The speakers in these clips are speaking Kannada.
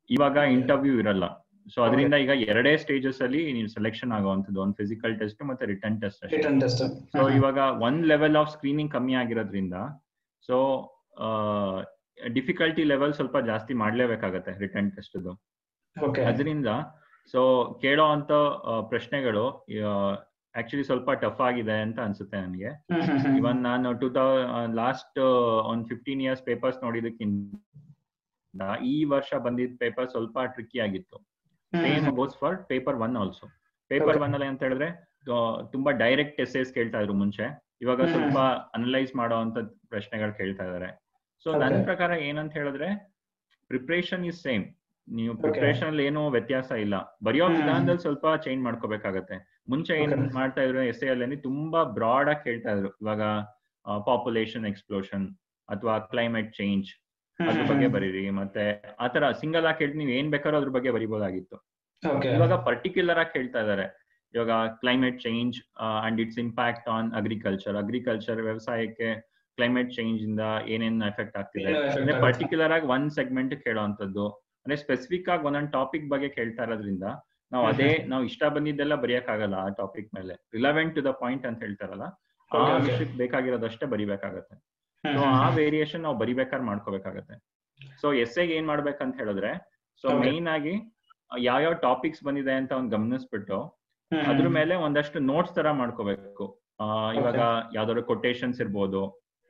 ಇವಾಗ ಇಂಟರ್ವ್ಯೂ ಇರಲ್ಲ ಸೊ ಅದರಿಂದ ಈಗ ಎರಡೇ ಸ್ಟೇಜಸ್ ಅಲ್ಲಿ ನೀವು ಸೆಲೆಕ್ಷನ್ ಆಗುವಂತದ್ದು ಒಂದು ಫಿಸಿಕಲ್ ಟೆಸ್ಟ್ ಮತ್ತೆ ರಿಟರ್ನ್ ಟೆಸ್ಟ್ ಅಷ್ಟೇ ರಿಟರ್ನ್ ಟೆಸ್ಟ್ ಸೊ ಇವಾಗ ಒಂದ್ ಲೆವೆಲ್ ಆಫ್ ಸ್ಕ್ರೀನಿಂಗ್ ಕಮ್ಮಿ ಆಗಿರೋದ್ರಿಂದ ಸೊ ಡಿಫಿಕಲ್ಟಿ ಲೆವೆಲ್ ಸ್ವಲ್ಪ ಜಾಸ್ತಿ ಮಾಡ್ಲೇಬೇಕಾಗತ್ತೆ ರಿಟರ್ನ್ ಟೆಸ್ಟ್ ಓಕೆ ಅದರಿಂದ ಸೊ ಕೇಳೋ ಅಂತ ಪ್ರಶ್ನೆಗಳು ಆಕ್ಚುಲಿ ಸ್ವಲ್ಪ ಟಫ್ ಆಗಿದೆ ಅಂತ ಅನ್ಸುತ್ತೆ ನನಗೆ ಇವನ್ ನಾನು ಟೂ ತೌ ಲಾಸ್ಟ್ ಒಂದ್ ಫಿಫ್ಟೀನ್ ಇಯರ್ಸ್ ಪೇಪರ್ಸ್ ನೋಡಿದಕ್ಕಿಂತ ಈ ವರ್ಷ ಬಂದಿದ್ದ ಪೇಪರ್ ಸ್ವಲ್ಪ ಟ್ರಿಕ್ಕಿ ಆಗಿತ್ತು same goes for paper one also paper Okay. One ಅಲ್ಲಿ ಅಂತ ಹೇಳಿದ್ರೆ ಆ, ತುಂಬಾ ಡೈರೆಕ್ಟ್ ಎಸ್ಸೇಸ್ ಕೇಳ್ತಾ ಇದ್ರು ಮುಂಚೆ ಇವಾಗ ಹ್ಮ್. ಸ್ವಲ್ಪ ಅನಲೈಸ್ ಮಾಡೋ ಅಂತ ಪ್ರಶ್ನೆಗಳು ಕೇಳ್ತಾ ಇದಾರೆ ಸೊ ನನ್ನ Okay. ಪ್ರಕಾರ ಏನಂತ ಹೇಳಿದ್ರೆ ಪ್ರಿಪ್ರೇಷನ್ ಇಸ್ ಸೇಮ್ ನೀವು ಪ್ರಿಪ್ರೇಷನ್ ಅಲ್ಲಿ ಏನೂ ವ್ಯತ್ಯಾಸ ಇಲ್ಲ ಬರೆಯೋ ಹ್ಮ್. ವಿಧಾನದಲ್ಲಿ ಸ್ವಲ್ಪ ಚೇಂಜ್ ಮಾಡ್ಕೋಬೇಕಾಗತ್ತೆ ಮುಂಚೆ ಏನ್ Okay. ಮಾಡ್ತಾ ಇದ್ರು ಎಸ್ ಅಲ್ಲಿ ತುಂಬಾ ಬ್ರಾಡ್ ಆಗಿ ಕೇಳ್ತಾ ಇದ್ರು ಇವಾಗ ಪಾಪ್ಯುಲೇಷನ್ ಎಕ್ಸ್ಪ್ಲೋಷನ್ ಅಥವಾ ಕ್ಲೈಮೇಟ್ ಚೇಂಜ್ ಅದ್ರ ಬಗ್ಗೆ ಬರೀರಿ ಮತ್ತೆ ಆತರ ಸಿಂಗಲ್ ಆಗಿ ಕೇಳಿ ನೀವು ಏನ್ ಬೇಕಾದ್ರೂ ಅದ್ರ ಬಗ್ಗೆ ಬರಿಬೋದಾಗಿತ್ತು ಓಕೆ ಇವಾಗ ಪರ್ಟಿಕ್ಯುಲರ್ ಆಗಿ ಹೇಳ್ತಾ ಇದಾರೆ ಇವಾಗ climate change and its impact on agriculture agriculture ವ್ಯವಸಾಯಕ್ಕೆ ಕ್ಲೈಮೇಟ್ ಚೇಂಜ್ ಇಂದ ಏನೇನ್ ಎಫೆಕ್ಟ್ ಆಗ್ತಿದೆ ಏನು effect ಅಂದ್ರೆ ಆಗುತ್ತೆ? ಪರ್ಟಿಕ್ಯುಲರ್ ಆಗಿ ಒಂದ್ ಸೆಗ್ಮೆಂಟ್ ಕೇಳೋವಂಥದ್ದು ಅಂದ್ರೆ ಸ್ಪೆಸಿಫಿಕ್ ಆಗಿ ಒಂದೊಂದ್ ಟಾಪಿಕ್ ಬಗ್ಗೆ ಕೇಳ್ತಾ ಇರೋದ್ರಿಂದ ನಾವು ಅದೇ ನಾವು ಇಷ್ಟ ಬಂದಿದ್ದೆಲ್ಲ ಬರೆಯಕ್ಕಾಗಲ್ಲ ಆ ಟಾಪಿಕ್ ಮೇಲೆ ರಿಲವೆಂಟ್ ಟು ದ ಪಾಯಿಂಟ್ ಅಂತ ಹೇಳ್ತಾರಲ್ಲ ಆ Okay, okay. ವಿಷಯಕ್ಕೆ ಬೇಕಾಗಿರೋದಷ್ಟೇ ಬರಿಬೇಕಾಗತ್ತೆ ಸೊ ಆ ವೇರಿಯೇಷನ್ ನಾವು ಬರಿಬೇಕಾದ್ರೆ ಮಾಡ್ಕೋಬೇಕಾಗತ್ತೆ ಸೊ ಎಸ್ಸೆಗೆ ಏನ್ ಮಾಡ್ಬೇಕಂತ ಹೇಳಿದ್ರೆ ಸೊ Okay. ಮೇನ್ ಆಗಿ ಯಾವ್ಯಾವ ಟಾಪಿಕ್ಸ್ ಬಂದಿದೆ ಅಂತ ಒಂದ್ ಗಮನಿಸ್ಬಿಟ್ಟು ಅದ್ರ ಮೇಲೆ ಒಂದಷ್ಟು ನೋಟ್ಸ್ ತರ ಮಾಡ್ಕೋಬೇಕು ಆ, ಇವಾಗ ಯಾವ್ದಾದ್ರು ಕೊಟೇಶನ್ಸ್ ಇರ್ಬೋದು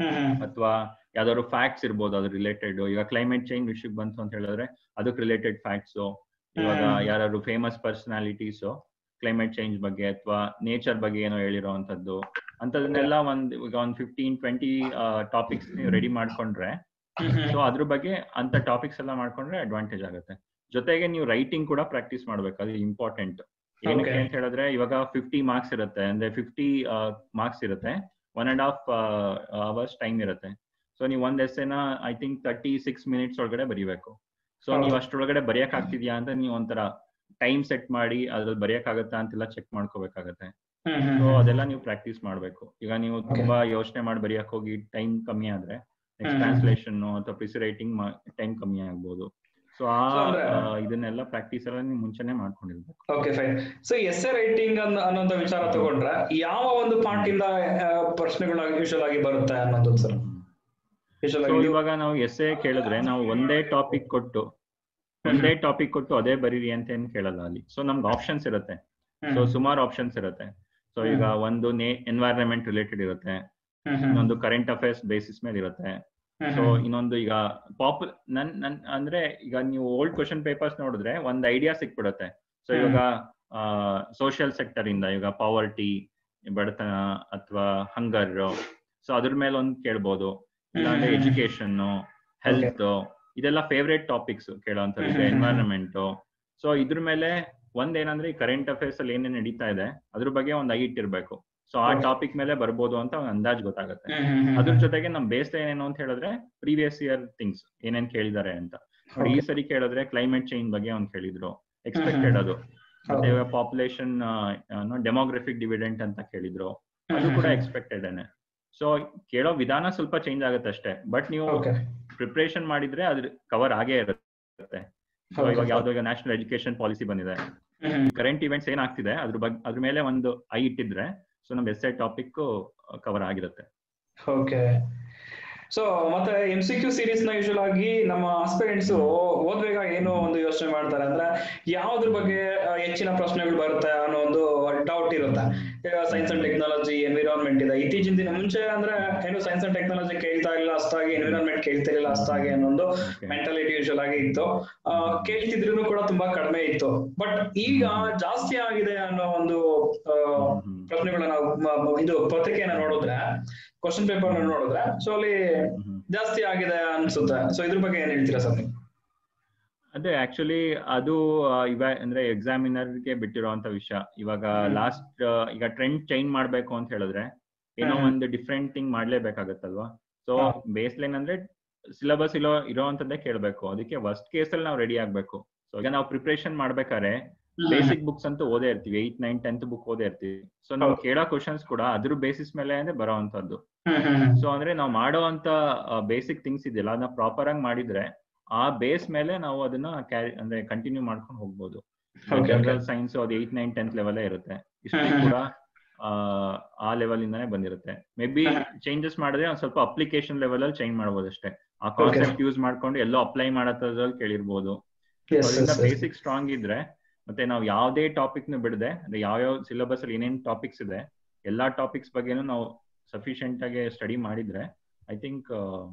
ಅಥವಾ ಯಾವ್ದಾದ್ರು ಫ್ಯಾಕ್ಟ್ಸ್ ಇರ್ಬೋದು ಅದ್ರ ರಿಲೇಟೆಡ್ ಈಗ ಕ್ಲೈಮೇಟ್ ಚೇಂಜ್ ವಿಷಯಕ್ಕೆ ಬಂತು ಅಂತ ಹೇಳಿದ್ರೆ ಅದಕ್ಕೆ ರಿಲೇಟೆಡ್ ಫ್ಯಾಕ್ಟ್ಸ್ ಇವಾಗ ಹ್ಮ್. ಯಾರು ಫೇಮಸ್ ಪರ್ಸನಾಲಿಟೀಸ್ ಕ್ಲೈಮೇಟ್ ಚೇಂಜ್ ಬಗ್ಗೆ ಅಥವಾ ನೇಚರ್ ಬಗ್ಗೆ ಏನೋ ಹೇಳಿರೋ ಅಂತದ್ದು ಅಂತದನ್ನೆಲ್ಲ ಒಂದ್ ಈಗ ಒಂದ್ ಫಿಫ್ಟೀನ್ ಟ್ವೆಂಟಿ ಟಾಪಿಕ್ಸ್ ನೀವು ರೆಡಿ ಮಾಡ್ಕೊಂಡ್ರೆ ಸೊ ಅದ್ರ ಬಗ್ಗೆ ಅಂತ ಟಾಪಿಕ್ಸ್ ಎಲ್ಲ ಮಾಡ್ಕೊಂಡ್ರೆ ಅಡ್ವಾಂಟೇಜ್ ಆಗುತ್ತೆ ಜೊತೆಗೆ ನೀವು ರೈಟಿಂಗ್ ಕೂಡ ಪ್ರಾಕ್ಟೀಸ್ ಮಾಡ್ಬೇಕು ಅದು ಇಂಪಾರ್ಟೆಂಟ್ ಏನಕ್ಕೆ Okay. ಅಂತ ಹೇಳಿದ್ರೆ ಇವಾಗ ಫಿಫ್ಟಿ ಮಾರ್ಕ್ಸ್ ಇರುತ್ತೆ ಅಂದ್ರೆ ಫಿಫ್ಟಿ ಮಾರ್ಕ್ಸ್ ಇರುತ್ತೆ one and half hours time ಇರುತ್ತೆ ಸೊ ನೀವು ಒಂದ್ ಎಸ್ಸೆನ I think thirty six minutes ಒಳಗಡೆ ಬರಿಬೇಕು ಸೊ ಹೌದು. ನೀವು ಅಷ್ಟರೊಳಗಡೆ ಬರೆಯಕ್ ಆಗ್ತಿದ್ಯಾ ಅಂತ ನೀವು ಒಂಥರ ಟೈಮ್ ಸೆಟ್ ಮಾಡಿ ಅದ್ರಲ್ಲಿ ಬರೆಯಕ್ಕಾಗತ್ತಾ ಅಂತೆಲ್ಲ ಚೆಕ್ ಮಾಡ್ಕೋಬೇಕಾಗತ್ತೆ ಸೊ ಅದೆಲ್ಲ ನೀವು ಪ್ರಾಕ್ಟೀಸ್ ಮಾಡ್ಬೇಕು ಈಗ ನೀವು Okay. ತುಂಬಾ ಯೋಚನೆ ಮಾಡಿ ಬರೆಯಕ್ ಹೋಗಿ ಟೈಮ್ ಕಮ್ಮಿ ಆದ್ರೆ ನೆಕ್ಸ್ಟ್ ಹ್ಮ್. ಟ್ರಾನ್ಸ್ಲೇಷನ್ ಅಥವಾ ಪ್ರಿಸಿ ರೈಟಿಂಗ್ ಟೈಮ್ ಕಮ್ಮಿ ಆಗ್ಬೋದು ಸೊ ಆ So ಅಂದ್ರೆ- ಆ, ಇದನ್ನೆಲ್ಲ ಪ್ರಾಕ್ಟೀಸ್ ಎಲ್ಲ ನೀವು ಮುಂಚೆನೆ ಮಾಡ್ಕೊಂಡಿರ್ಬೇಕು okay fine so essay writing ಅನ್ನೋಂಥ ವಿಚಾರ ತಗೊಂಡ್ರೆ ಯಾವ ಒಂದು ಪಾರ್ಟ್ ಇಂದ ಆ, ಪ್ರಶ್ನೆಗಳು ಯೂಶಲ್ ಆಗಿ ಬರುತ್ತೆ ಅನ್ನೋದು ಸರ್ ಯೂಶಲ್ ಸೊ ಆಗಿ ಇವಾಗ ನಾವು ಎಸ್ ಎ ಕೇಳಿದ್ರೆ ನಾವು ಒಂದೇ ಟಾಪಿಕ್ ಕೊಟ್ಟು ಒಂದೇ ಟಾಪಿಕ್ ಕೊಟ್ಟು ಅದೇ ಬರೀರಿ ಅಂತ ಏನ್ ಕೇಳಲ್ಲ ಅಲ್ಲಿ ಸೊ ನಮ್ಗೆ ಆಪ್ಷನ್ಸ್ ಇರುತ್ತೆ ಸೊ ಸುಮಾರು ಆಪ್ಷನ್ಸ್ ಇರುತ್ತೆ ಸೊ ಈಗ ಒಂದು ಎನ್ವೈರನ್ಮೆಂಟ್ ರಿಲೇಟೆಡ್ ಇರುತ್ತೆ ಇನ್ನೊಂದು ಕರೆಂಟ್ ಅಫೇರ್ಸ್ ಬೇಸಿಸ್ ಮೇಲೆ ಇರುತ್ತೆ ಸೊ ಇನ್ನೊಂದು ಈಗ ಪಾಪ್ ನನ್ ನನ್ ಅಂದ್ರೆ ಈಗ ನೀವು ಓಲ್ಡ್ ಕ್ವಶನ್ ಪೇಪರ್ಸ್ ನೋಡಿದ್ರೆ ಒಂದ್ ಐಡಿಯಾ ಸಿಕ್ಬಿಡುತ್ತೆ ಸೊ ಇವಾಗ ಸೋಷಿಯಲ್ ಸೆಕ್ಟರ್ ಇಂದ ಈಗ ಪಾವರ್ಟಿ ಬಡತನ ಅಥವಾ ಹಂಗರ್ ಸೊ ಅದ್ರ ಮೇಲೆ ಒಂದ್ ಕೇಳ್ಬೋದು ಇಲ್ಲಾಂದ್ರೆ ಹ್ಮ್. ಎಜುಕೇಶನ್ ಹೆಲ್ತ್ ಇದೆಲ್ಲ ಫೇವ್ರೇಟ್ ಟಾಪಿಕ್ಸ್ ಕೇಳೋಂಥದ್ದು hmm, hmm, hmm. Environment so ಇದ್ರ ಮೇಲೆ ಒಂದ್ ಏನಂದ್ರೆ ಈ ಕರೆಂಟ್ ಅಫೇರ್ಸ್ ಅಲ್ಲಿ ಏನೇನ್ ನಡೀತಾ ಇದೆ ಅದ್ರ ಬಗ್ಗೆ ಒಂದ್ ಐ ಇಟ್ಟಿರ್ಬೇಕು ಸೊ ಆ Okay. ಟಾಪಿಕ್ ಮೇಲೆ ಬರ್ಬೋದು ಅಂತ ಒಂದ್ ಅಂದಾಜ್ ಗೊತ್ತಾಗುತ್ತೆ ಅದ್ರ ಜೊತೆಗೆ ನಮ್ ಬೇಸ್ ಲೈನ್ ಏನು ಅಂತ ಹೇಳಿದ್ರೆ ಪ್ರೀವಿಯಸ್ ಇಯರ್ ಥಿಂಗ್ಸ್ ಏನೇನ್ ಕೇಳಿದಾರೆ ಅಂತ ನೋಡಿ, ಈ ಸರಿ ಕೇಳಿದ್ರೆ ಕ್ಲೈಮೇಟ್ ಚೇಂಜ್ ಬಗ್ಗೆ ಒಂದ್ ಕೇಳಿದ್ರು ಎಕ್ಸ್ಪೆಕ್ಟೆಡ್ ಅದು ಮತ್ತೆ ಇವಾಗ ಪಾಪ್ಯುಲೇಷನ್ ಡೆಮೋಗ್ರಫಿಕ್ ಡಿವಿಡೆಂಟ್ ಅಂತ ಕೇಳಿದ್ರು ಅದು ಕೂಡ ಎಕ್ಸ್ಪೆಕ್ಟೆಡ್ ಸೊ ಕೇಳೋ ವಿಧಾನ ಸ್ವಲ್ಪ ಚೇಂಜ್ ಆಗುತ್ತೆ ಅಷ್ಟೇ ಬಟ್ ನೀವು ಓಕೆ ಪ್ರಿಪರೇಷನ್ ಮಾಡಿದ್ರೆ ಅದ್ರ ಕವರ್ ಆಗೇ ಇರುತ್ತೆ ಸೊ ಇವಾಗ ಯಾವ್ದೋ ಈಗ ನ್ಯಾಷನಲ್ ಎಜುಕೇಶನ್ ಪಾಲಿಸಿ ಬಂದಿದೆ ಕರೆಂಟ್ ಇವೆಂಟ್ಸ್ ಏನಾಗ್ತಿದೆ ಅದ್ರ ಬಗ್ಗೆ ಅದ್ರ ಮೇಲೆ ಒಂದು ಐ ಇಟ್ಟಿದ್ರೆ ಸೊ ನಮ್ ಎಸ್ ಐ ಟಾಪಿಕ್ ಕವರ್ ಆಗಿರುತ್ತೆ ಓಕೆ ಸೊ ಮತ್ತೆ ಎಂ ಸಿ ಕ್ಯೂ ಸೀರೀಸ್ ನ ಯೂಶಲ್ ಆಗಿ ನಮ್ಮ ಆಸ್ಪಿರೆಂಟ್ಸ್ ಓದ್ಬೇಗ ಏನು ಒಂದು ಯೋಚನೆ ಮಾಡ್ತಾರೆ ಅಂದ್ರೆ ಯಾವ್ದ್ರ ಬಗ್ಗೆ ಆ, ಹೆಚ್ಚಿನ ಪ್ರಶ್ನೆಗಳು ಬರುತ್ತೆ ಅನ್ನೋ ಒಂದು ಡೌಟ್ ಇರುತ್ತೆ ಈಗ ಸೈನ್ಸ್ ಅಂಡ್ ಟೆಕ್ನಾಲಜಿ ಎನ್ವಿರಾನ್ಮೆಂಟ್ ಇದೆ ಇತ್ತೀಚಿನ ದಿನ ಮುಂಚೆ ಅಂದ್ರೆ ಏನು ಸೈನ್ಸ್ ಅಂಡ್ ಟೆಕ್ನಾಲಜಿ ಕೇಳ್ತಾ ಇಲ್ಲ ಅಷ್ಟಾಗಿ ಎನ್ವಿರಾನ್ಮೆಂಟ್ ಕೇಳ್ತಿರ್ಲಿಲ್ಲ ಅಷ್ಟಾಗಿ ಅನ್ನೊಂದು Okay. ಮೆಂಟಾಲಿಟಿ ಯೂಶಲ್ ಆಗಿ ಇತ್ತು ಆ, ಕೇಳ್ತಿದ್ರು ಕೂಡ ತುಂಬಾ ಕಡಿಮೆ ಇತ್ತು ಬಟ್ ಈಗ ಜಾಸ್ತಿ ಆಗಿದೆ ಅನ್ನೋ ಒಂದು ಆ, ಹ್ಮ್. ಪ್ರಶ್ನೆಗಳನ್ನ ನಾವು ಮ- ಮ- ಇದು ಪತ್ರಿಕೆಯನ್ನ ನೋಡಿದ್ರೆ ಕ್ವಶನ್ ಪೇಪರ್ ನೋಡಿದ್ರೆ ಸೊ ಅಲ್ಲಿ ಹ್ಮ್. ಜಾಸ್ತಿ ಆಗಿದೆ ಅನ್ಸುತ್ತೆ ಸೊ ಇದ್ರ ಬಗ್ಗೆ ಏನ್ ಹೇಳ್ತೀರಾ ಸರ್ ನೀವು ಅದೇ ಆಕ್ಚುಲಿ ಅದು ಆ, ಇವ ಅಂದ್ರೆ ಎಕ್ಸಾಮಿನರ್ ಗೆ ಬಿಟ್ಟಿರುವಂತ ವಿಷಯ ಇವಾಗ ಹ್ಮ್. ಲಾಸ್ಟ್ ಈಗ ಟ್ರೆಂಡ್ ಚೇಂಜ್ ಮಾಡ್ಬೇಕು ಅಂತ ಹೇಳಿದ್ರೆ ಏನೋ ಹ್ಮ್. ಒಂದು ಡಿಫ್ರೆಂಟ್ ಥಿಂಗ್ ಮಾಡ್ಲೇಬೇಕಾಗತ್ತಲ್ವಾ ಸೊ ಹಾ. ಬೇಸ್ ಲೈನ್ ಅಂದ್ರೆ ಸಿಲೆಬಸ್ ಇರೋ ಇರೋವಂಥದ್ದೇ ಕೇಳ್ಬೇಕು ಅದಕ್ಕೆ ವರ್ಸ್ಟ್ ಕೇಸ್ ಅಲ್ಲಿ ನಾವು ರೆಡಿ ಆಗ್ಬೇಕು ಸೊ ಈಗ ನಾವು ಪ್ರಿಪರೇಷನ್ ಮಾಡ್ಬೇಕಾದ್ರೆ ಬೇಸಿಕ್ ಬುಕ್ಸ್ ಅಂತೂ ಓದೇ ಇರ್ತೀವಿ ಏಯ್ಟ್ ನೈನ್ ಟೆಂತ್ ಬುಕ್ ಓದೇ ಇರ್ತೀವಿ ಸೊ ನಾವು ಹೌದು. ಕೇಳೋ ಕ್ವಶನ್ಸ್ ಕೂಡ ಅದ್ರ ಬೇಸಿಸ್ ಮೇಲೆ ಅಂದ್ರೆ ಬರೋವಂಥದ್ದು ಹ್ಮ್ ಹ್ಮ್ ಹ್ಮ್. ಸೊ ಅಂದ್ರೆ ನಾವು ಮಾಡೋವಂತ ಬೇಸಿಕ್ ಥಿಂಗ್ಸ್ ಇದೆಯಲ್ಲ ಅದನ್ನ ಪ್ರಾಪರ್ ಆಗಿ ಮಾಡಿದ್ರೆ ಆ ಬೇಸ್ ಮೇಲೆ ನಾವು ಅದನ್ನ ಕ್ಯಾರಿ ಅಂದ್ರೆ ಕಂಟಿನ್ಯೂ ಮಾಡ್ಕೊಂಡು ಹೋಗ್ಬೋದು Okay, ಜನರಲ್ ಸೈನ್ಸ್ ಅದು ಏಟ್ ನೈನ್ ಟೆಂತ್ ಲೆವೆಲ್ ಇರುತ್ತೆ ಹಿಸ್ಟ್ರಿ ಕೂಡ ಆ, ಆ ಲೆವೆಲ್ ಇಂದಾನೆ ಬಂದಿರುತ್ತೆ ಮೇ ಬಿ ಚೇಂಜಸ್ ಮಾಡಿದ್ರೆ ಒಂದ್ ಸ್ವಲ್ಪ ಅಪ್ಲಿಕೇಶನ್ ಲೆವೆಲ್ ಅಲ್ಲಿ ಚೇಂಜ್ ಮಾಡ್ಬೋದು ಅಷ್ಟೇ ಆ ಕಾನ್ಸೆಪ್ಟ್ ಯೂಸ್ ಮಾಡ್ಕೊಂಡು ಎಲ್ಲೋ ಅಪ್ಲೈ ಮಾಡತ್ತದ್ರಲ್ಲಿ ಕೇಳಿರ್ಬೋದು Yes, ಅದರಿಂದ yes, yes. ಬೇಸಿಕ್ ಸ್ಟ್ರಾಂಗ್ ಇದ್ರೆ ಮತ್ತೆ ನಾವು ಯಾವ್ದೇ ಟಾಪಿಕ್ ನು ಬಿಡದೆ ಅಂದ್ರೆ ಯಾವ್ಯಾವ ಸಿಲೆಬಸ್ ಅಲ್ಲಿ ಏನೇನ್ ಟಾಪಿಕ್ಸ್ ಇದೆ ಎಲ್ಲಾ ಟಾಪಿಕ್ಸ್ ಬಗ್ಗೆನೂ ನಾವು ಸಫಿಶಿಯಂಟ್ ಆಗಿ ಸ್ಟಡಿ ಮಾಡಿದ್ರೆ ಐ ಥಿಂಕ್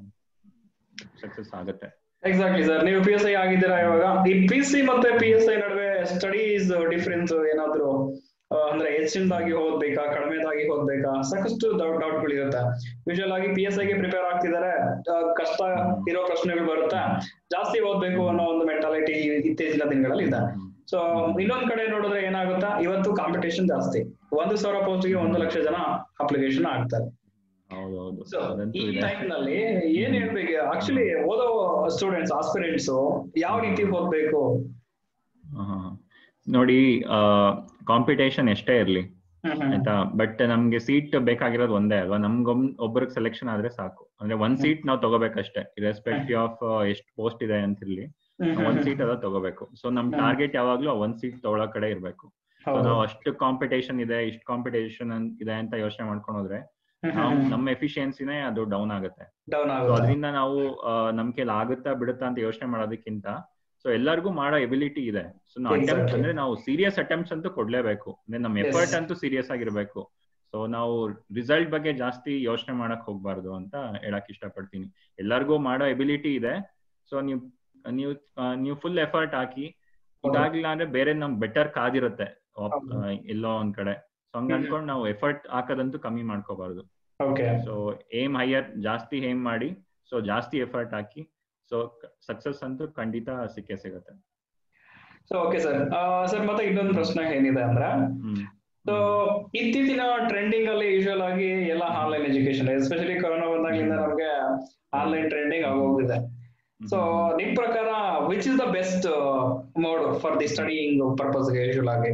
ಸಕ್ಸಸ್ ಆಗುತ್ತೆ ಎಕ್ಸಾಕ್ಟ್ಲಿ ಸರ್ ನೀವು ಪಿ ಎಸ್ ಐ ಆಗಿದ್ದೀರಾ ಇವಾಗ ಈ ಪಿ ಸಿ ಮತ್ತೆ ಪಿ ಎಸ್ ಐ ನಡುವೆ ಸ್ಟಡೀಸ್ ಡಿಫ್ರೆನ್ಸ್ ಏನಾದ್ರು ಆ, ಅಂದ್ರೆ ಹೆಚ್ಚಿನದಾಗಿ ಓದ್ಬೇಕಾ ಕಡಿಮೆದಾಗಿ ಓದ್ಬೇಕಾ ಸಾಕಷ್ಟು ಡೌಟ್ ಇರುತ್ತೆ ಯೂಶುವಲ್ ಆಗಿ ಪಿ ಎಸ್ ಐಗೆ ಪ್ರಿಪೇರ್ ಆಗ್ತಿದ್ದಾರೆ ಆ, ಕಷ್ಟ ಇರೋ ಪ್ರಶ್ನೆಗಳು ಬರುತ್ತೆ ಜಾಸ್ತಿ ಓದ್ಬೇಕು ಅನ್ನೋ ಒಂದು ಮೆಂಟಾಲಿಟಿ ಇತ್ತೀಚಿನ ದಿನಗಳಲ್ಲಿ ಇದೆ ಸೊ ಇನ್ನೊಂದ್ ಕಡೆ ನೋಡಿದ್ರೆ ಏನಾಗುತ್ತಾ ಇವತ್ತು ಕಾಂಪಿಟೇಷನ್ ಜಾಸ್ತಿ ಒಂದು ಸಾವಿರ ಪೋಸ್ಟ್ಗೆ ಒಂದು ಲಕ್ಷ ಜನ ಅಪ್ಲಿಕೇಶನ್ ಆಗ್ತಾರೆ ಹೌದೌದು ಸೊ ಅದಂತೂ ಈ ಇದೆ ಟೈಮ್ ನಲ್ಲಿ ಏನ್ ಹೇಳ್ಬೇಕು ಆಕ್ಚುಲಿ ಓದೋ ಸ್ಟೂಡೆಂಟ್ಸ್ ಆಸ್ಪಿರೆಂಟ್ಸ್ ಯಾವ ರೀತಿ ಓದ್ಬೇಕು ಹಾ, ಹಾ, ಹಾ. ನೋಡಿ ಕಾಂಪಿಟೇಷನ್ ಎಷ್ಟೇ ಇರ್ಲಿ ಆಯ್ತಾ ಬಟ್ ನಮ್ಗೆ ಸೀಟ್ ಬೇಕಾಗಿರೋದು ಒಂದೇ ಅಲ್ವಾ ನಮ್ಗೊಮ್ ಒಬ್ಬರಿಗೆ ಸೆಲೆಕ್ಷನ್ ಆದ್ರೆ ಸಾಕು ಅಂದ್ರೆ ಒಂದ್ ಸೀಟ್ ನಾವು ತಗೋಬೇಕಷ್ಟೇ ಇರೆಸ್ಪೆಕ್ಟಿವ್ ಆಫ್ ಎಷ್ಟು ಪೋಸ್ಟ್ ಇದೆ ಅಂತಿರ್ಲಿ ಒಂದ್ ಸೀಟ್ ಅದ ತಗೋಬೇಕು ಸೊ ನಮ್ ಹ್ಮ್. ಟಾರ್ಗೆಟ್ ಯಾವಾಗ್ಲೂ ಒಂದ್ ಸೀಟ್ ತಗೊಳೋ ಕಡೆ ಇರ್ಬೇಕು So ಹೌದು ನಾವು ಅಷ್ಟು ಕಾಂಪಿಟೇಷನ್ ಇದೆ ಇಷ್ಟು ಕಾಂಪಿಟೇಷನ್ ಇದೆ ಅಂತ ಯೋಚನೆ ಮಾಡ್ಕೊಂಡು ಹೋದ್ರೆ ನಾವು ನಮ್ಮ ಎಫಿಷಿಯನ್ಸಿನೇ ಅದು ಡೌನ್ ಆಗುತ್ತೆ ಡೌನ್ ಸೊ ಆಗುತ್ತೆ ಅದರಿಂದ ನಾವು ಆ, ನಮ್ ಕೈಲಿ ಆಗುತ್ತಾ ಬಿಡುತ್ತಾ ಅಂತ ಯೋಚನೆ ಮಾಡೋದಕ್ಕಿಂತ ಸೊ ಎಲ್ಲರಿಗೂ ಮಾಡೋ ಎಬಿಲಿಟಿ ಇದೆ ಸೊ ನಾವು ಅಟೆಂಪ್ಟ್ Exactly. ಅಂದ್ರೆ ನಾವು ಸೀರಿಯಸ್ ಅಟೆಂಪ್ಟ್ಸ್ ಅಂತೂ ಕೊಡ್ಲೇಬೇಕು ಅಂದ್ರೆ ನಮ್ಮ Yes. ಎಫರ್ಟ್ ಅಂತೂ ಸೀರಿಯಸ್ ಆಗಿರ್ಬೇಕು ಸೊ ನಾವು ರಿಸಲ್ಟ್ ಬಗ್ಗೆ ಜಾಸ್ತಿ ಯೋಚನೆ ಮಾಡಕ್ ಹೋಗ್ಬಾರ್ದು ಅಂತ ಹೇಳಕ್ ಇಷ್ಟಪಡ್ತೀನಿ ಎಲ್ಲರಿಗೂ ಮಾಡೋ ಎಬಿಲಿಟಿ ಇದೆ ಸೊ ನೀವು ನೀವು ಆ, ನೀವು ಫುಲ್ ಎಫರ್ಟ್ ಹಾಕಿ ಇದಾಗ್ಲಿಲ್ಲ ಅಂದ್ರೆ ಬೇರೆ ನಮ್ ಬೆಟರ್ ಕಾದಿರುತ್ತೆ ವಾಪ್- ಹೌದು. ಆ, ಎಲ್ಲೋ ಒಂದ್ ಕಡೆ ಸೊ ಹಂಗ ಹ್ಮ್. ಅನ್ಕೊಂಡು ನಾವು ಎಫರ್ಟ್ ಹಾಕೋದಂತೂ ಕಮ್ಮಿ ಮಾಡ್ಕೋಬಾರ್ದು ಓಕೆ ಸೊ ಏಮ್ ಹೈಯರ್ ಜಾಸ್ತಿ ಏಮ್ ಮಾಡಿ ಸೊ ಜಾಸ್ತಿ ಎಫರ್ಟ್ ಹಾಕಿ ಸೊ ಸಕ್ಸಸ್ ಅಂತೂ ಖಂಡಿತ ಸಿಕ್ಕೇ ಸಿಗುತ್ತೆ ಸೊ ಓಕೆ ಸರ್ ಸರ್ ಮತ್ತೆ ಇನ್ನೊಂದು ಪ್ರಶ್ನೆ ಏನಿದೆ ಅಂದ್ರೆ ಹ್ಮ್ ಸೊ ಇತ್ತೀಚಿನ ಟ್ರೆಂಡಿಂಗ್ ಅಲ್ಲಿ ಯೂಶುವಲ್ ಆಗಿ ಎಲ್ಲ ಆನ್ಲೈನ್ ಎಜುಕೇಶನ್ ಎಸ್ಪೆಷಲಿ ಕೊರೋನಾ ಬಂದಾಗಿಂದ ನಮ್ಗೆ ಆನ್ಲೈನ್ ಟ್ರೆಂಡಿಂಗ್ ಆಗೋಗಿದೆ ಸೊ ನಿಮ್ ಪ್ರಕಾರ which is the best mode for the studying purpose usual ಆಗಿ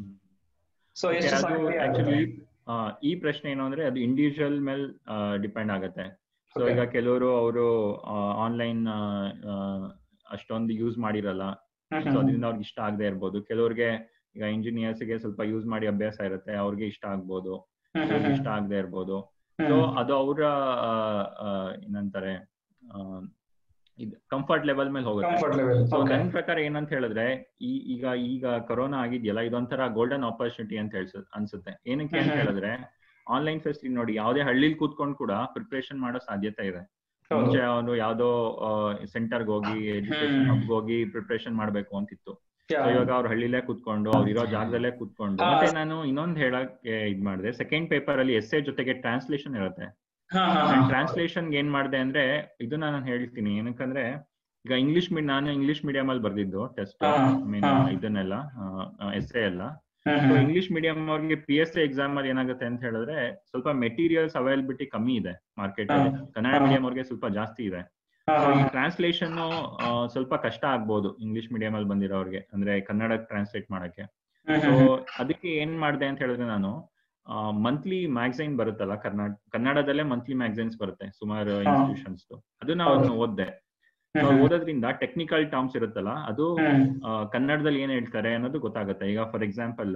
ಸೊ ಎಷ್ಟು ಸಮಯ ಆಕ್ಚುಲಿ ಈ ಪ್ರಶ್ನೆ ಏನು ಅಂದ್ರೆ ಅದು ಇಂಡಿವಿಜುವಲ್ ಮೇಲೆ ಡಿಪೆಂಡ್ ಆಗುತ್ತೆ ಸೊ Okay. ಈಗ ಕೆಲವರು ಅವರು ಆನ್ಲೈನ್ ಅಷ್ಟೊಂದು ಯೂಸ್ ಮಾಡಿರಲ್ಲ ಸೊ ಅದರಿಂದ ಅವ್ರಿಗೆ ಇಷ್ಟ ಆಗದೆ ಇರ್ಬೋದು ಕೆಲವ್ರಿಗೆ ಈಗ ಇಂಜಿನಿಯರ್ಸ್ ಗೆ ಸ್ವಲ್ಪ ಯೂಸ್ ಮಾಡಿ ಅಭ್ಯಾಸ ಇರುತ್ತೆ ಅವ್ರಿಗೆ ಇಷ್ಟ ಆಗ್ಬೋದು ಅವ್ರಿಗೆ ಇಷ್ಟ ಆಗದೆ ಇರ್ಬೋದು ಸೊ ಅದು ಅವರ ಏನಂತಾರೆ ಆ, ಇದು ಕಂಫರ್ಟ್ ಲೆವೆಲ್ ಮೇಲೆ ಹೋಗುತ್ತೆ ಕಂಫರ್ಟ್ ಲೆವೆಲ್ ಸೊ ನನ್ನ ಪ್ರಕಾರ ಏನಂತ ಹೇಳಿದ್ರೆ ಈ ಈಗ ಈಗ ಕೊರೋನಾ ಆಗಿದೆಯಲ್ಲ ಇದೊಂಥರ ಗೋಲ್ಡನ್ ಆಪರ್ಚುನಿಟಿ ಅಂತ ಹೇಳ್ಸ ಅನ್ಸುತ್ತೆ ಏನಕ್ಕೆ ಅಂತ ಹ್ಮ್. ಹೇಳಿದ್ರೆ ಆನ್ಲೈನ್ ಫೆಸಿಲಿಟಿ ನೋಡಿ ಯಾವ್ದೇ ಹಳ್ಳಿಲಿ ಕೂತ್ಕೊಂಡು ಕೂಡ ಪ್ರಿಪ್ರೇಷನ್ ಮಾಡೋ ಸಾಧ್ಯತೆ ಇದೆ ಮುಂಚೆ ಅವನು ಯಾವ್ದೋ ಸೆಂಟರ್ಗೆ ಹೋಗಿ ಎಜುಕೇಶನ್ ಹ್ಮ್. ಹಬ್ಗೆ ಹೋಗಿ ಪ್ರಿಪ್ರೇಷನ್ ಮಾಡ್ಬೇಕು ಅಂತಿತ್ತು So ಇವಾಗ ಅವ್ರು ಹಳ್ಳಿಲೇ ಕೂತ್ಕೊಂಡು ಅವ್ರು ಇರೋ ಜಾಗದಲ್ಲೇ ಕೂತ್ಕೊಂಡು ಹಾ. ಮತ್ತೆ ನಾನು ಇನ್ನೊಂದ್ ಹೇಳಕ್ಕೆ ಇದ್ ಮಾಡಿದೆ ಸೆಕೆಂಡ್ ಪೇಪರ್ ಅಲ್ಲಿ ಎಸ್ಸೆ ಜೊತೆಗೆ ಟ್ರಾನ್ಸ್ಲೇಷನ್ ಇರುತ್ತೆ ಟ್ರಾನ್ಸ್ಲೇಷನ್ ಏನ್ ಮಾಡಿದೆ ಅಂದ್ರೆ ಇದು ನಾನು ಹೇಳ್ತೀನಿ ಏನಕ್ಕಂದ್ರೆ ಈಗ ಇಂಗ್ಲಿಷ್ ಮೀಡಿಯಂ ನಾನು ಇಂಗ್ಲಿಷ್ ಮೀಡಿಯಂ ಅಲ್ಲಿ ಬರ್ದಿದ್ದು ಟೆಸ್ಟ್ ಹಾ, ಮೀನ್ ಹಾ. ಇದನ್ನೆಲ್ಲ ಎಸ್ ಎಲ್ಲ ಸೊ ಇಂಗ್ಲಿಷ್ ಮೀಡಿಯಂ ಅವ್ರಿಗೆ ಪಿ ಎಸ್ ಎಕ್ಸಾಮ್ ಅಲ್ಲಿ ಏನಾಗುತ್ತೆ ಅಂತ ಹೇಳಿದ್ರೆ ಸ್ವಲ್ಪ ಮೆಟೀರಿಯಲ್ಸ್ ಅವೈಲಬಿಲಿಟಿ ಕಮ್ಮಿ ಇದೆ ಮಾರ್ಕೆಟ್ ಅಲ್ಲಿ ಹಾ. ಕನ್ನಡ ಹಾ. ಮೀಡಿಯಂ ಅವ್ರಿಗೆ ಸ್ವಲ್ಪ ಜಾಸ್ತಿ ಇದೆ So ಈ ಟ್ರಾನ್ಸ್ಲೇಷನ್ ಸ್ವಲ್ಪ ಕಷ್ಟ ಆಗ್ಬೋದು ಇಂಗ್ಲಿಷ್ ಮೀಡಿಯಂ ಅಲ್ಲಿ ಬಂದಿರೋರಿಗೆ ಅಂದ್ರೆ ಕನ್ನಡ ಟ್ರಾನ್ಸ್ಲೇಟ್ ಮಾಡಕ್ಕೆ ಸೊ ಅದಕ್ಕೆ ಏನ್ ಮಾಡಿದೆ ಅಂತ ಹೇಳಿದ್ರೆ ನಾನು ಮಂತ್ಲಿ ಮ್ಯಾಗಝೈನ್ ಬರುತ್ತಲ್ಲ ಕರ್ನಾಟಕ ಕನ್ನಡದಲ್ಲೇ ಮಂತ್ಲಿ ಮ್ಯಾಗಝೈನ್ಸ್ ಬರುತ್ತೆ ಸುಮಾರು ಹಾ. ಇನ್ಸ್ಟಿಟ್ಯೂಷನ್ಸ್ ಅದು ನಾವು ಅದನ್ನ ಓದ್ದೆ So ಓದೋದ್ರಿಂದ ಟೆಕ್ನಿಕಲ್ ಟರ್ಮ್ಸ್ ಇರುತ್ತಲ್ಲ ಅದು ಆ, ಕನ್ನಡದಲ್ಲಿ ಏನ್ ಹೇಳ್ತಾರೆ ಅನ್ನೋದು ಗೊತ್ತಾಗುತ್ತೆ ಈಗ ಫಾರ್ ಎಕ್ಸಾಂಪಲ್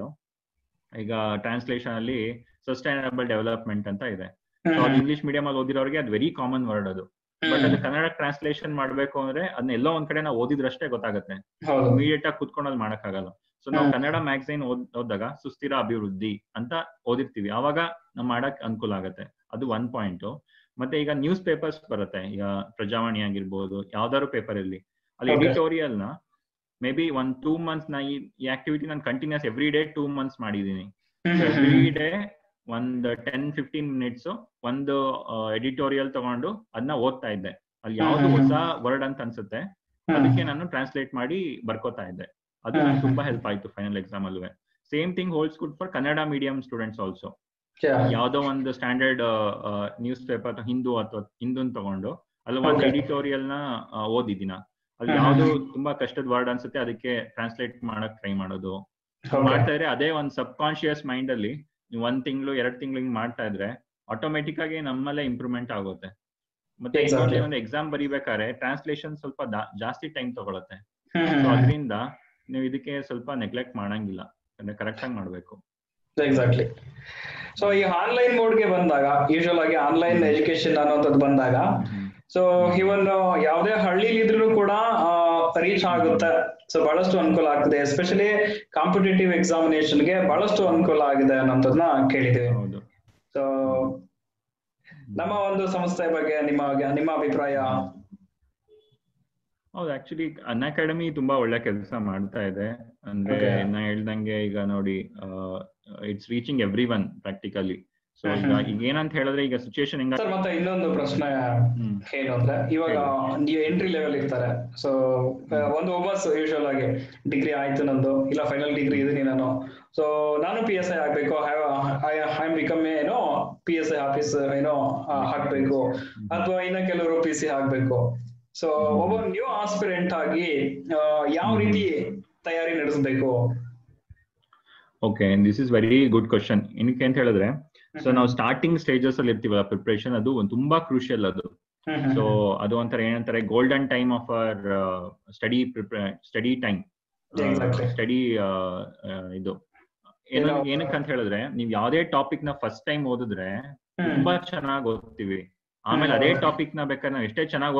ಈಗ ಟ್ರಾನ್ಸ್ಲೇಷನ್ ಅಲ್ಲಿ ಸಸ್ಟೈನಬಲ್ ಡೆವಲಪ್ಮೆಂಟ್ ಅಂತ ಇದೆ So ಅದು ಇಂಗ್ಲಿಷ್ ಮೀಡಿಯಂ ಅಲ್ಲಿ ಓದಿರೋರಿಗೆ ಅದು ವೆರಿ ಕಾಮನ್ ವರ್ಡ್ ಅದು ಬಟ್ ಅದು ಕನ್ನಡ ಟ್ರಾನ್ಸ್ಲೇಷನ್ ಮಾಡ್ಬೇಕು ಅಂದ್ರೆ ಅದನ್ನ ಎಲ್ಲೋ ಒಂದ್ ಕಡೆ ನಾವು ಓದಿದ್ರಷ್ಟೇ ಗೊತ್ತಾಗುತ್ತೆ ಹೌದು ಇಮಿಡಿಯೇಟ್ ಆಗಿ ಕುತ್ಕೊಂಡಲ್ಲಿ ಮಾಡಕ್ಕಾಗಲ್ಲ ಸೊ ನಾವು ಹ್ಮ್. ಕನ್ನಡ ಮ್ಯಾಗಝೈನ್ ಓದ್ ಓದಿದಾಗ ಸುಸ್ಥಿರ ಅಭಿವೃದ್ಧಿ ಅಂತ ಓದಿರ್ತೀವಿ ಆವಾಗ ನಾವು ಮಾಡಕ್ ಅನುಕೂಲ ಆಗತ್ತೆ ಅದು ಒನ್ ಪಾಯಿಂಟ್ ಮತ್ತೆ ಈಗ ನ್ಯೂಸ್ ಪೇಪರ್ಸ್ ಬರುತ್ತೆ ಈಗ ಪ್ರಜಾವಾಣಿ ಆಗಿರ್ಬೋದು ಯಾವ್ದಾದ್ರು ಪೇಪರ್ ಇರ್ಲಿ ಅಲ್ಲಿ Okay. ಎಡಿಟೋರಿಯಲ್ ನ may be one two months ನಾ ಈ ಆಕ್ಟಿವಿಟಿ ನಾನು continues every day two months ಮಾಡಿದೀನಿ ಎವ್ರಿ ಡೇ ಒಂದ್ ಟೆನ್ ಫಿಫ್ಟೀನ್ ಮಿನಿಟ್ಸ್ ಒಂದು ಎಡಿಟೋರಿಯಲ್ ತಗೊಂಡು ಅದನ್ನ ಓದ್ತಾ ಇದ್ದೆ ಅಲ್ಲಿ ಯಾವ್ದು ಹ್ಮ್, ಹ್ಮ್, ಹೊಸ ವರ್ಡ್ ಅಂತ ಅನ್ಸುತ್ತೆ ಅದಕ್ಕೆ ನಾನು ಟ್ರಾನ್ಸ್ಲೇಟ್ ಮಾಡಿ ಬರ್ಕೋತಾ ಇದ್ದೆ ಅದು ಹ್ಮ್, ನಂಗೆ ಹ್ಮ್. ತುಂಬಾ ಹೆಲ್ಪ್ ಆಯ್ತು ಫೈನಲ್ ಎಕ್ಸಾಮ್ ಅಲ್ವೇ same thing holds good for Kannada medium students also ಯಾವ್ದೋ ಒಂದು ಸ್ಟ್ಯಾಂಡರ್ಡ್ ನ್ಯೂಸ್ ಪೇಪರ್ ಹಿಂದೂ ಅಥವಾ ಹಿಂದೂನ್ ತಗೊಂಡು ಅಲ್ಲಿ ಒಂದು Okay. ಎಡಿಟೋರಿಯಲ್ ನ ಆ, ಓದಿದಿನ ಅಲ್ಲಿ ಹ್ಮ್, ಯಾವ್ದು ಹ್ಮ್. ತುಂಬಾ ಕಷ್ಟದ ವರ್ಡ್ ಅನ್ಸುತ್ತೆ ಅದಕ್ಕೆ ಟ್ರಾನ್ಸ್ಲೇಟ್ ಮಾಡಕ್ ಟ್ರೈ ಮಾಡೋದು ಮಾಡ್ತಾ ಇದ್ರೆ ಅದೇ ಒಂದ್ ಸಬ್ ಕಾನ್ಶಿಯಸ್ ಮೈಂಡ್ ಅಲ್ಲಿ ನೀವು ಒಂದ್ ತಿಂಗಳು ಎರಡ್ ತಿಂಗಳು ಹಿಂಗ್ ಮಾಡ್ತಾ ಇದ್ರೆ ಆಟೋಮೆಟಿಕ್ ಆಗಿ ನಮ್ಮಲ್ಲೇ ಇಂಪ್ರೂವ್ಮೆಂಟ್ ಆಗುತ್ತೆ ಮತ್ತೆ Exactly. ಒಂದು ಎಕ್ಸಾಮ್ ಬರಿಬೇಕಾದ್ರೆ ಟ್ರಾನ್ಸ್ಲೇಷನ್ ಸ್ವಲ್ಪ ದಾ- ಜಾಸ್ತಿ ಟೈಮ್ ತಗೊಳುತ್ತೆ ಹ್ಮ್ ಸೊ ಹ್ಮ್ ಅದರಿಂದ ನೀವು ಇದಕ್ಕೆ ಸ್ವಲ್ಪ ನೆಗ್ಲೆಕ್ಟ್ ಮಾಡಂಗಿಲ್ಲ ಅಂದ್ರೆ ಕರೆಕ್ಟ್ ಆಗಿ ಮಾಡ್ಬೇಕು ಎಕ್ಸಾಕ್ಟ್ಲಿ ಸೊ ಈ ಆನ್ಲೈನ್ ಮೋಡ್ಗೆ ಬಂದಾಗ ಯೂಶುವಲ್ ಆಗಿ ಆನ್ಲೈನ್ ಎಜುಕೇಶನ್ ಅನ್ನೋಂಥದ್ದು ಬಂದಾಗ ಸೊ ಇವನ್ ಯಾವುದೇ ಹಳ್ಳಿಲಿ ಇದ್ರೂ ಕೂಡ ರೀಚ್ ಆಗುತ್ತೆ ಸೊ ಬಹಳಷ್ಟು ಅನುಕೂಲ ಆಗ್ತದೆ ಎಸ್ಪೆಷಲಿ ಕಾಂಪಿಟೇಟಿವ್ ಎಕ್ಸಾಮಿನೇಷನ್ಗೆ ಬಹಳಷ್ಟು ಅನುಕೂಲ ಆಗಿದೆ ಅನ್ನೋದನ್ನ ಕೇಳಿದ್ದೀವಿ ಹೌದು ಸೊ ನಮ್ಮ ಒಂದು ಸಂಸ್ಥೆ ಬಗ್ಗೆ ನಿಮ್ಮ ನಿಮ್ಮ ಅಭಿಪ್ರಾಯ ಹೌದು ಆಕ್ಚುಲಿ ಅನ್ ಅಕಾಡೆಮಿ ತುಂಬಾ ಒಳ್ಳೆ ಕೆಲಸ ಮಾಡ್ತಾ ಇದೆ ಅಂದ್ರೆ Okay. ನಾ ಹೇಳ್ದಂಗೆ ಈಗ ನೋಡಿ it's reaching everyone practically so hmm ಈಗ ಹ್ಮ್. ಈಗ ಏನಂತ ಹೇಳಿದ್ರೆ ಈಗ ಸಿಚುಯೇಷನ್ ಹೆಂಗ ಸರ್ ಮತ್ತೆ ಇನ್ನೊಂದು ಪ್ರಶ್ನೆ ಹ್ಮ್ ಏನು ಅಂದ್ರೆ ಇವಾಗ ನೀವು ಎಂಟ್ರಿ ಲೆವೆಲ್ ಇರ್ತಾರೆ ಸೊ ಒಂದು ಒಬ್ಬಸ್ ಯೂಶುವಲ್ ಆಗಿ ಡಿಗ್ರಿ ಆಯ್ತು ನಂದು ಇಲ್ಲ ಫೈನಲ್ ಡಿಗ್ರಿ ಇದೀನಿ ನಾನು ಸೊ ನಾನು ಪಿ ಎಸ್ ಐ ಆಗ್ಬೇಕು ಐ ಆಮ್ ಬಿಕಮ್ ಏನೋ ಪಿ ಎಸ್ ಐ ಆಫೀಸ್ ಏನೋ ಆ, ಹಾಕ್ಬೇಕು ಅಥವಾ ಇನ್ನ ಕೆಲವರು ಪಿ ಸಿ ಹಾಕ್ಬೇಕು ಸೊ ಒಬ್ಬ ನ್ಯೂ ಆಸ್ಪಿರೆಂಟ್ ಆಗಿ ಆ, ಯಾವ ರೀತಿ ತಯಾರಿ ನಡೆಸಬೇಕು okay this is very good question ಏನಕ್ಕೆ ಅಂತ ಹೇಳಿದ್ರೆ ಸೊ ನಾವು ಸ್ಟಾರ್ಟಿಂಗ್ ಸ್ಟೇಜಸ್ ಅಲ್ಲಿ ಇರ್ತೀವಲ್ಲ ಪ್ರಿಪರೇಷನ್ ಅದು ಒಂದ್ ತುಂಬಾ ಕ್ರೂಷಿಯಲ್ ಅದು ಸೊ ಅದು ಒಂಥರ ಏನಂತಾರೆ golden time of our study study time Exactly. Study ಇದು ಏನು ಏನೋ- ಏನಕ್ಕೆ ಅಂತ ಹೇಳಿದ್ರೆ ನೀವ್ ಯಾವ್ದೇ ಟಾಪಿಕ್ ನ ಫಸ್ಟ್ ಟೈಮ್ ಓದಿದ್ರೆ ತುಂಬಾ ಚೆನ್ನಾಗಿ ಓದ್ತೀವಿ ಆಮೇಲೆ ಹ್ಮ್. ಅದೇ ಟಾಪಿಕ್ ನ ಬೇಕಾದ್ರೆ ನಾವು ಎಷ್ಟೇ ಚೆನ್ನಾಗಿ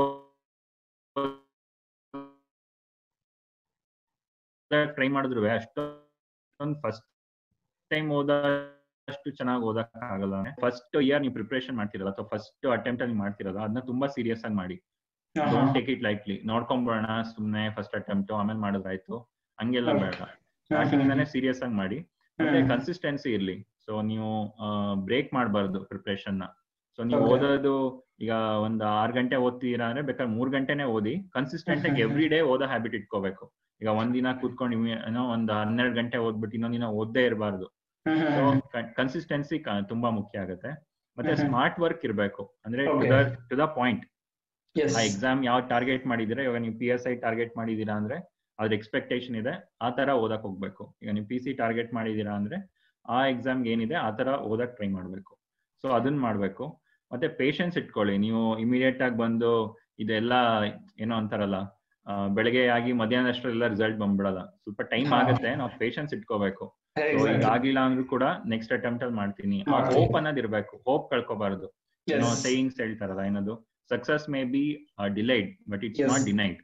ಟ್ರೈ ಮಾಡಿದ್ರು ಅಷ್ಟೊಂದು ಫಸ್ಟ್ ಟೈಮ್ ಓದಷ್ಟು ಚೆನ್ನಾಗಿ ಓದಕ್ ಆಗಲ್ಲ ಫಸ್ಟ್ ಇಯರ್ ನೀವು ಪ್ರಿಪರೇಷನ್ ಮಾಡ್ತಿರಲ್ಲ ಅಥವಾ ಫಸ್ಟ್ ಅಟೆಂಪ್ಟ್ ಅಲ್ಲಿ ಮಾಡ್ತಿರೋದು ಅದನ್ನ ತುಂಬಾ ಸೀರಿಯಸ್ ಆಗಿ ಮಾಡಿ ಡೋಂಟ್ ಟೇಕ್ ಇಟ್ ಲೈಕ್ಲಿ ನೋಡ್ಕೊಂಬೋಣ ಸುಮ್ನೆ ಫಸ್ಟ್ ಅಟೆಂಪ್ಟ್ ಆಮೇಲೆ ಮಾಡಿದ್ರಾಯ್ತು ಹಂಗೆಲ್ಲ Okay. ಬೇಡ ಸ್ಟಾರ್ಟಿಂಗ್ ಇಂದಾನೆ ಸೀರಿಯಸ್ ಆಗಿ ಮಾಡಿ ಮತ್ತೆ ಕನ್ಸಿಸ್ಟೆನ್ಸಿ ಇರ್ಲಿ ಸೊ ನೀವು ಬ್ರೇಕ್ ಮಾಡಬಾರ್ದು ಪ್ರಿಪ್ರೇಷನ್ ನ ಸೊ ನೀವು Okay. ಓದೋದು ಈಗ ಒಂದ್ ಆರ್ ಗಂಟೆ ಓದ್ತೀರಾ ಅಂದ್ರೆ ಬೇಕಾದ್ರೆ ಮೂರ್ ಗಂಟೆನೆ ಓದಿ ಕನ್ಸಿಸ್ಟೆಂಟ್ ಆಗಿ ಎವ್ರಿ ಡೇ ಓದೋ ಹ್ಯಾಬಿಟ್ ಇಟ್ಕೋಬೇಕು ಈಗ ಒಂದಿನ ಕೂತ್ಕೊಂಡು ಇಮ್ಮಿ- ಏನೋ ಒಂದ್ ಹನ್ನೆರಡು ಗಂಟೆ ಓದ್ಬಿಟ್ಟು ಇನ್ನೊಂದ್ ದಿನ ಓದ್ದೇ ಇರಬಾರ್ದು ಸೊ ಕನ್ಸಿಸ್ಟೆನ್ಸಿ ತುಂಬಾ ಮುಖ್ಯ ಆಗುತ್ತೆ ಮತ್ತೆ ಹ್ಮ್ ಹ್ಮ್. ಸ್ಮಾರ್ಟ್ ವರ್ಕ್ ಇರಬೇಕು ಅಂದ್ರೆ Okay. To the point yes ಆ ಎಕ್ಸಾಮ್ ಯಾವ ಟಾರ್ಗೆಟ್ ಮಾಡಿದಿರಾ ಇವಾಗ ನೀವು ಪಿ ಎಸ್ ಐ ಟಾರ್ಗೆಟ್ ಮಾಡಿದೀರಾ ಅಂದ್ರೆ ಅದ್ರ ಎಕ್ಸ್ಪೆಕ್ಟೇಷನ್ ಇದೆ ಆ ತರ ಓದಕ್ ಹೋಗ್ಬೇಕು ಈಗ ನೀವು ಪಿ ಸಿ ಟಾರ್ಗೆಟ್ ಮಾಡಿದೀರಾ ಅಂದ್ರೆ ಆ ಎಕ್ಸಾಮ್ಗೆ ಏನಿದೆ ಆ ತರ ಓದಕ್ ಟ್ರೈ ಮಾಡ್ಬೇಕು ಸೊ ಅದನ್ನ ಮಾಡ್ಬೇಕು ಮತ್ತೆ ಪೇಶನ್ಸ್ ಇಟ್ಕೊಳ್ಳಿ ನೀವು ಇಮಿಡಿಯೇಟ್ ಆಗಿ ಬಂದು ಇದೆಲ್ಲ ಏನೋ ಅಂತಾರಲ್ಲ ಆ, ಬೆಳಗ್ಗೆ ಆಗಿ ಮಧ್ಯಾಹ್ನದಷ್ಟರೆಲ್ಲ ರಿಸಲ್ಟ್ ಬಂದ್ಬಿಡಲ್ಲ ಸ್ವಲ್ಪ ಟೈಮ್ ಹಾ. ಆಗುತ್ತೆ ನಾವು ಪೇಶನ್ಸ್ ಇಟ್ಕೋಬೇಕು So, ಈಗ ಆಗಿಲ್ಲ ಅಂದ್ರೂ ಕೂಡ ನೆಕ್ಸ್ಟ್ ಅಟೆಂಪ್ಟ್ ಅಲ್ಲಿ ಮಾಡ್ತೀನಿ ಆ ಮಾಡ್ತೀನಿ. ಹೋಪ್ ಅನ್ನೋದು ಇರ್ಬೇಕು ಹೋಪ್ ಕಳ್ಕೊಬಾರ್ದು ಏನೋ ಸೇಯಿಂಗ್ಸ್ ಹೇಳ್ತಾರಲ್ಲ ಏನದು success may be delayed but it's Yes. Not denied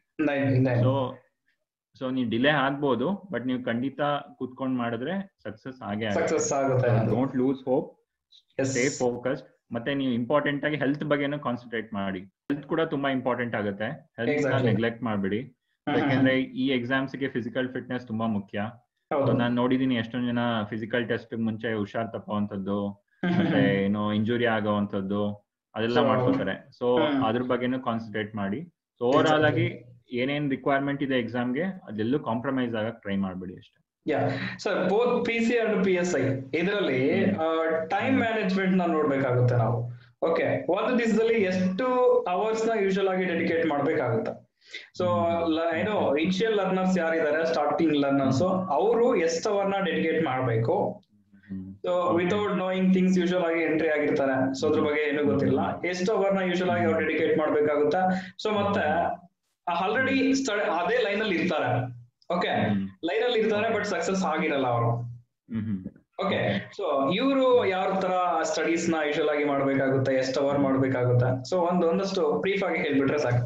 so so ನೀವು ಡಿಲೇ ಆಗ್ಬೋದು ಬಟ್ ನೀವು ಖಂಡಿತ ಕೂತ್ಕೊಂಡ್ ಮಾಡಿದ್ರೆ ಸಕ್ಸಸ್ ಆಗೇ ಸಕ್ಸಸ್ ಆಗುತ್ತೆ don't lose hope Yes. Stay focused ಮತ್ತೆ ನೀವು ಇಂಪಾರ್ಟೆಂಟ್ ಆಗಿ ಹೆಲ್ತ್ ಬಗ್ಗೆನೂ ಕಾನ್ಸಂಟ್ರೇಟ್ ಮಾಡಿ ಹೆಲ್ತ್ ಕೂಡ ತುಂಬಾ ಇಂಪಾರ್ಟೆಂಟ್ ಆಗುತ್ತೆ ಹೆಲ್ತ್ Exactly. ನೆಗ್ಲೆಕ್ಟ್ ಮಾಡಬೇಡಿ ಹ್ಮ್ ಹ್ಮ್. ಯಾಕೆಂದ್ರೆ ಈ ಎಕ್ಸಾಮ್ಸ್ ಗೆ ಫಿಸಿಕಲ್ ಫಿಟ್ನೆಸ್ ತುಂಬಾ ಮುಖ್ಯ ಹೌದು. ನಾನು ನೋಡಿದೀನಿ ಎಷ್ಟೊಂದ್ ಜನ ಫಿಸಿಕಲ್ ಟೆಸ್ಟ್ ಮುಂಚೆ ಹುಷಾರ್ ತಪ್ಪುವಂತದ್ದು ಹ್ಮ್ ಹ್ಮ್ ಮತ್ತೆ ಹ್ಮ್. ಏನು ಇಂಜುರಿ ಆಗೋವಂಥದ್ದು ಅದೆಲ್ಲ So, ಮಾಡ್ಕೋತಾರೆ ಸೊ ಹ್ಮ್. ಅದ್ರ ಬಗ್ಗೆನೂ ಕಾನ್ಸಂಟ್ರೇಟ್ ಮಾಡಿ ಸೊ ಓವರ್ ಆಲ್ ಆಗಿ Exactly. ಏನೇನ್ ರಿಕ್ವೈರ್ಮೆಂಟ್ ಇದೆ ಎಕ್ಸಾಮ್ಗೆ ಅದೆಲ್ಲೂ ಕಾಂಪ್ರಮೈಸ್ ಆಗಕ್ ಟ್ರೈ ಮಾಡ್ಬೇಡಿ ಅಷ್ಟೇ yeah sir both P C and P S I ಇದರಲ್ಲಿ ಟೈಮ್ ಮ್ಯಾನೇಜ್ಮೆಂಟ್ ನ ನೋಡ್ಬೇಕಾಗುತ್ತೆ ನಾವು ಓಕೆ ಒಂದು ದಿವಸದಲ್ಲಿ ಎಷ್ಟು ಅವರ್ಸ್ ನ ಯೂಶುವಲ್ ಆಗಿ ಡೆಡಿಕೇಟ್ ಮಾಡ್ಬೇಕಾಗುತ್ತೆ ಸೊ ಏನು ಇನಿಷಿಯಲ್ ಲರ್ನರ್ಸ್ ಯಾರಿದ್ದಾರೆ ಸ್ಟಾರ್ಟಿಂಗ್ ಲರ್ನರ್ಸ್ ಅವರು ಎಷ್ಟು ಅವರ್ ನ ಡೆಡಿಕೇಟ್ ಮಾಡಬೇಕು so without knowing things usual ಆಗಿ ಎಂಟ್ರಿ ಆಗಿರ್ತಾರೆ ಸೊ ಅದ್ರ ಬಗ್ಗೆ ಏನು ಗೊತ್ತಿಲ್ಲ ಎಷ್ಟು ಅವರ್ ನ ಯೂಶುವಲ್ ಆಗಿ ಅವ್ರು ಡೆಡಿಕೇಟ್ ಮಾಡ್ಬೇಕಾಗುತ್ತೆ ಸೊ ಮತ್ತೆ ಆಲ್ರೆಡಿ ಅದೇ ಲೈನ್ ಅಲ್ಲಿ ಇರ್ತಾರೆ ಓಕೆ ಲೈನ್ ಅಲ್ಲಿ ಇರ್ತಾರೆ ಬಟ್ ಸಕ್ಸಸ್ ಆಗಿರಲ್ಲ ಅವರು ಓಕೆ ಸೊ ಇವರು ಯಾವ ತರ ಸ್ಟಡೀಸ್ ನ ಯೂಶುವಲ್ ಆಗಿ ಮಾಡ್ಬೇಕಾಗುತ್ತೆ ಎಷ್ಟು ಅವರ್ ಮಾಡ್ಬೇಕಾಗುತ್ತೆ ಸೊ ಒಂದ್ ಒಂದಷ್ಟು ಬ್ರೀಫ್ ಆಗಿ ಹೇಳ್ಬಿಟ್ರೆ ಸಾಕು